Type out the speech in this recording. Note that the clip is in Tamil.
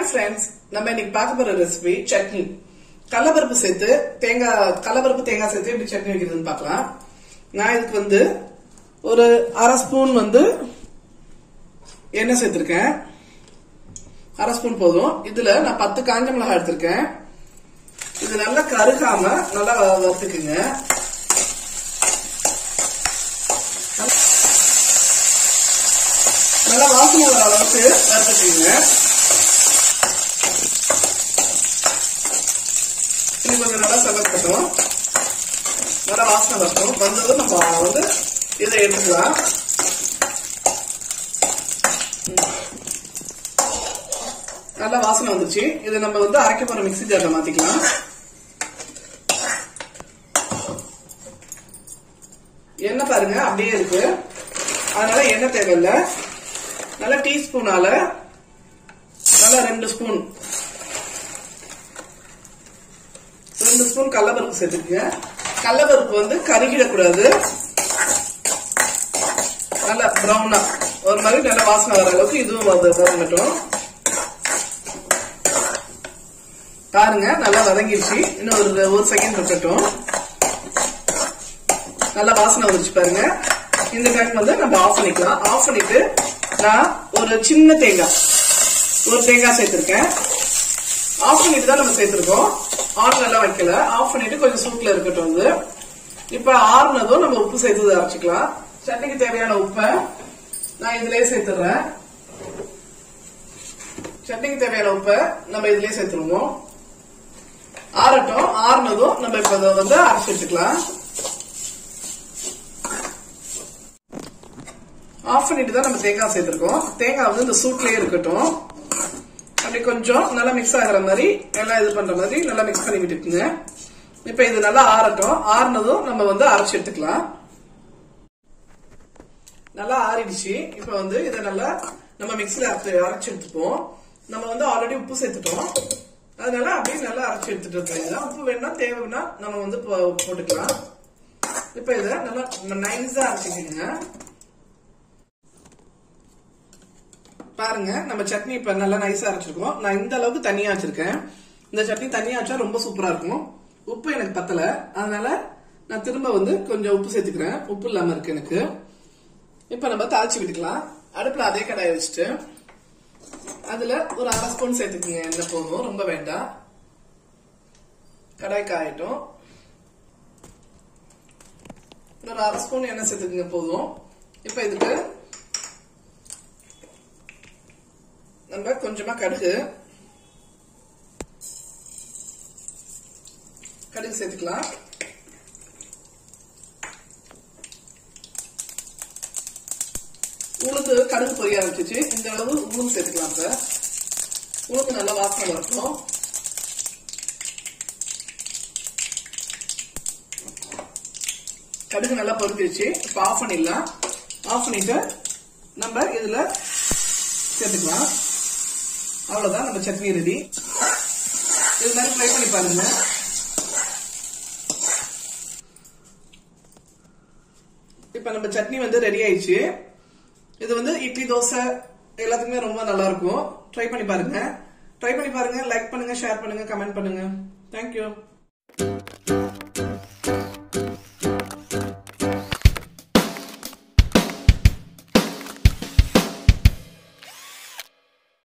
ஹாய் ஃப்ரெண்ட்ஸ் நம்ம இன்னைக்கு பார்க்க போற ரெசிபி சட்னி கடலப்பருப்பு சேர்த்து தேங்காய் கடலப்பருப்பு தேங்காய் சேர்த்து எப்படி சட்னி வைக்கிறதுன்னு பார்க்கலாம் நான் இதுக்கு வந்து ஒரு அரை ஸ்பூன் வந்து எண்ணெய் சேர்த்திருக்கேன் அரை ஸ்பூன் போதும் இதுல நான் பத்து காஞ்ச மிளகாய் எடுத்திருக்கேன் இது நல்லா கருகாம நல்லா வறுத்துக்குங்க நல்லா வாசனை வர அளவுக்கு வறுத்துக்குங்க இது கொஞ்சம் நல்லா செவக்கட்டும் நல்லா வாசனை வரட்டும் வந்ததும் நம்ம வந்து இதை எடுத்துக்கலாம் நல்லா வாசனை வந்துச்சு இதை நம்ம வந்து அரைக்க போற மிக்ஸி ஜார்ல மாத்திக்கலாம் எண்ணெய் பாருங்க அப்படியே இருக்கு அதனால எண்ணெய் தேவையில்லை நல்லா டீஸ்பூனால நல்லா ரெண்டு ஸ்பூன் ரெண்டு ஸ்பூன் கடலப்பருப்பு சேர்த்துக்கங்க கடலப்பருப்பு வந்து கருகிடக்கூடாது நல்லா ப்ரௌனா ஒரு மாதிரி நல்லா வாசனை வர அளவுக்கு இதுவும் வதங்கட்டும் பாருங்க நல்லா வதங்கிடுச்சு இன்னும் ஒரு ஒரு செகண்ட் இருக்கட்டும் நல்லா வாசனை வந்துச்சு பாருங்க இந்த டைம் வந்து நம்ம ஆஃப் பண்ணிக்கலாம் ஆஃப் பண்ணிட்டு நான் ஒரு சின்ன தேங்காய் ஒரு தேங்காய் சேர்த்திருக்கேன் ஆஃப் பண்ணிட்டு தான் நம்ம சேர்த்திருக்கோம் ஆன் நல்லா வைக்கல ஆஃப் பண்ணிட்டு கொஞ்சம் சூட்ல இருக்கட்டும் வந்து இப்ப ஆறுனதும் நம்ம உப்பு சேர்த்து அரைச்சிக்கலாம் சட்னிக்கு தேவையான உப்பை நான் இதுலயே சேர்த்துறேன் சட்னிக்கு தேவையான உப்பை நம்ம இதுலயே சேர்த்துருவோம் ஆறட்டும் ஆறுனதும் நம்ம இப்ப இதை வந்து அரைச்சு எடுத்துக்கலாம் ஆஃப் பண்ணிட்டு தான் நம்ம தேங்காய் சேர்த்திருக்கோம் தேங்காய் வந்து இந்த சூட்லயே இருக்கட்டும் அப்படி கொஞ்சம் நல்லா மிக்ஸ் ஆகிற மாதிரி எல்லாம் இது பண்ற மாதிரி நல்லா மிக்ஸ் பண்ணி விட்டுக்குங்க இப்ப இது நல்லா ஆறட்டும் ஆறுனதும் நம்ம வந்து அரைச்சு எடுத்துக்கலாம் நல்லா ஆறிடுச்சு இப்ப வந்து இதை நல்லா நம்ம மிக்சில அரைச்சு எடுத்துப்போம் நம்ம வந்து ஆல்ரெடி உப்பு சேர்த்துட்டோம் அதனால அப்படியே நல்லா அரைச்சு எடுத்துட்டு இருக்கோம் உப்பு வேணா தேவைன்னா நம்ம வந்து போட்டுக்கலாம் இப்ப இத நல்லா நைஸா அரைச்சிக்கோங்க பாருங்க நம்ம சட்னி இப்ப நல்லா நைஸா அரைச்சிருக்கோம் நான் இந்த அளவுக்கு தண்ணியா வச்சிருக்கேன் இந்த சட்னி தண்ணியா வச்சா ரொம்ப சூப்பரா இருக்கும் உப்பு எனக்கு பத்தல அதனால நான் திரும்ப வந்து கொஞ்சம் உப்பு சேர்த்துக்கிறேன் உப்பு இல்லாம இருக்கு எனக்கு இப்ப நம்ம தாளிச்சு விட்டுக்கலாம் அடுப்புல அதே கடாயை வச்சுட்டு அதுல ஒரு அரை ஸ்பூன் சேர்த்துக்குங்க எண்ணெய் போதும் ரொம்ப வேண்டாம் கடாய் காயட்டும் ஒரு அரை ஸ்பூன் எண்ணெய் சேர்த்துக்குங்க போதும் இப்ப இதுக்கு நம்ம கொஞ்சமா கடுகு கடுகு சேர்த்துக்கலாம் உளுந்து கடுகு பொரிய ஆரம்பிச்சிச்சு இந்த அளவு உளுந்து சேர்த்துக்கலாம் இப்ப உளுந்து நல்லா வாசனை வரட்டும் கடுகு நல்லா பொரிஞ்சிருச்சு இப்ப ஆஃப் பண்ணிடலாம் ஆஃப் பண்ணிட்டு நம்ம இதுல சேர்த்துக்கலாம் அவ்வளவுதான் நம்ம சட்னி ரெடி இது மாதிரி ட்ரை பண்ணி பாருங்க இப்ப நம்ம சட்னி வந்து ரெடி ஆயிடுச்சு இது வந்து இட்லி தோசை எல்லாத்துக்குமே ரொம்ப நல்லா இருக்கும் ட்ரை பண்ணி பாருங்க ட்ரை பண்ணி பாருங்க லைக் பண்ணுங்க ஷேர் பண்ணுங்க கமெண்ட் பண்ணுங்க தேங்க்யூ